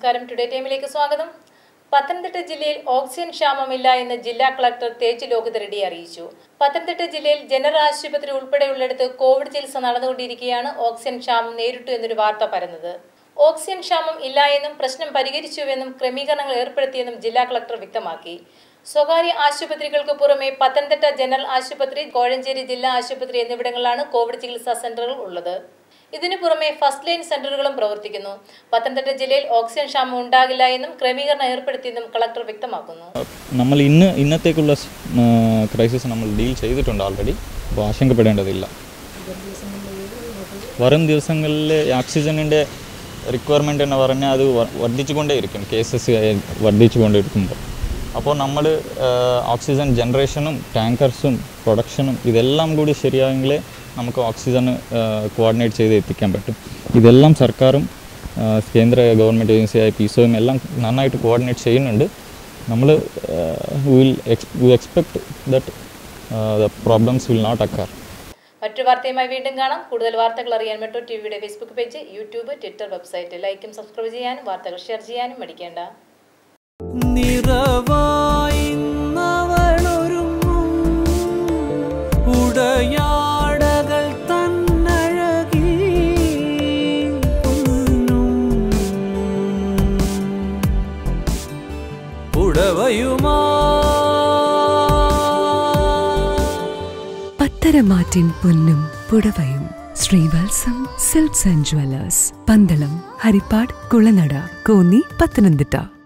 നമസ്കാരം ടുഡേ ടൈമിലേക്ക് സ്വാഗതം പത്തനംതിട്ട ജില്ലയിൽ ഓക്സിജൻ ക്ഷാമമില്ല എന്ന് ജില്ലാ കളക്ടർ തേജ് ലോകിത് റെഡ്ഡി അറിയിച്ചു പത്തനംതിട്ട ജില്ലയിൽ ജനറൽ ആശുപത്രി ഉൾപ്പെടെയുള്ളിടത്ത് കോവിഡ് ചികിത്സ നടന്നുകൊണ്ടിരിക്കെയാണ് ഓക്സിജൻ ക്ഷാമം നേരിട്ടു എന്നൊരു വാർത്ത പരന്നത് ഓക്സിജൻ ക്ഷാമം ഇല്ല എന്നും പ്രശ്നം പരിഹരിച്ചുവെന്നും ക്രമീകരണങ്ങൾ ഏർപ്പെടുത്തിയെന്നും ജില്ലാ കളക്ടർ വ്യക്തമാക്കി സ്വകാര്യ ആശുപത്രികൾക്ക് പുറമെ പത്തനംതിട്ട ജനറൽ ആശുപത്രി കോഴഞ്ചേരി ജില്ലാ ആശുപത്രി എന്നിവിടങ്ങളിലാണ് കോവിഡ് ചികിത്സാ സെന്ററുകൾ ഉള്ളത് ഇതിനു പുറമെ ഫസ്റ്റ് ലൈൻ സെന്ററുകളും പ്രവർത്തിക്കുന്നു പത്തനംതിട്ട ജില്ലയിൽ ഓക്സിജൻ ക്ഷാമം ഉണ്ടാകില്ല എന്നും ക്രമീകരണം ഏർപ്പെടുത്തിയെന്നും കളക്ടർ വ്യക്തമാക്കുന്നു നമ്മൾ ഇന്ന് ഇന്നത്തേക്കുള്ള ക്രൈസിസ് നമ്മൾ ഡീൽ ചെയ്തിട്ടുണ്ട് ഓൾറെഡി അപ്പോൾ ആശങ്കപ്പെടേണ്ടതില്ല വരും ദിവസങ്ങളിൽ ഓക്സിജനിൻ്റെ റിക്വയർമെൻറ്റ് എന്ന് പറഞ്ഞാൽ അത് വ- വർദ്ധിച്ചുകൊണ്ടേയിരിക്കും കേസസ് വർദ്ധിച്ചുകൊണ്ടിരിക്കുമ്പോൾ അപ്പോൾ നമ്മൾ ഓക്സിജൻ ജനറേഷനും ടാങ്കർസും പ്രൊഡക്ഷനും ഇതെല്ലാം കൂടി ശരിയായെങ്കിലേ നമുക്ക് ഓക്സിജൻ കോർഡിനേറ്റ് ചെയ്ത് എത്തിക്കാൻ പറ്റും ഇതെല്ലാം സർക്കാരും ആ, കേന്ദ്ര ഗവൺമെൻറ് ഏജൻസിയായ പിസോയും എല്ലാം നന്നായിട്ട് കോർഡിനേറ്റ് ചെയ്യുന്നുണ്ട് നമ്മൾ will we expect that the problems will not occur മറ്റു വാർത്തയുമായി വീണ്ടും കാണാം കൂടുതൽ വാർത്തകൾ അറിയാൻ മെട്രോ ടിവിയുടെ Facebook page YouTube Twitter website ലൈക്കും സബ്സ്ക്രൈബ് ചെയ്യാനും വാർത്തകൾ ഷെയർ ചെയ്യാനും മടിക്കേണ്ട നിറവായിന്നവളൊരുങ്ങും ഉടയാടകൾ തന്നഴകിൽ പൊന്നും ഉടവയുമാ പത്തരമാറ്റിൻ പൊന്നും പുടവയും Srivatsam silks and jewellers Pandalam Haripad Kulanada Konni Pathanamthitta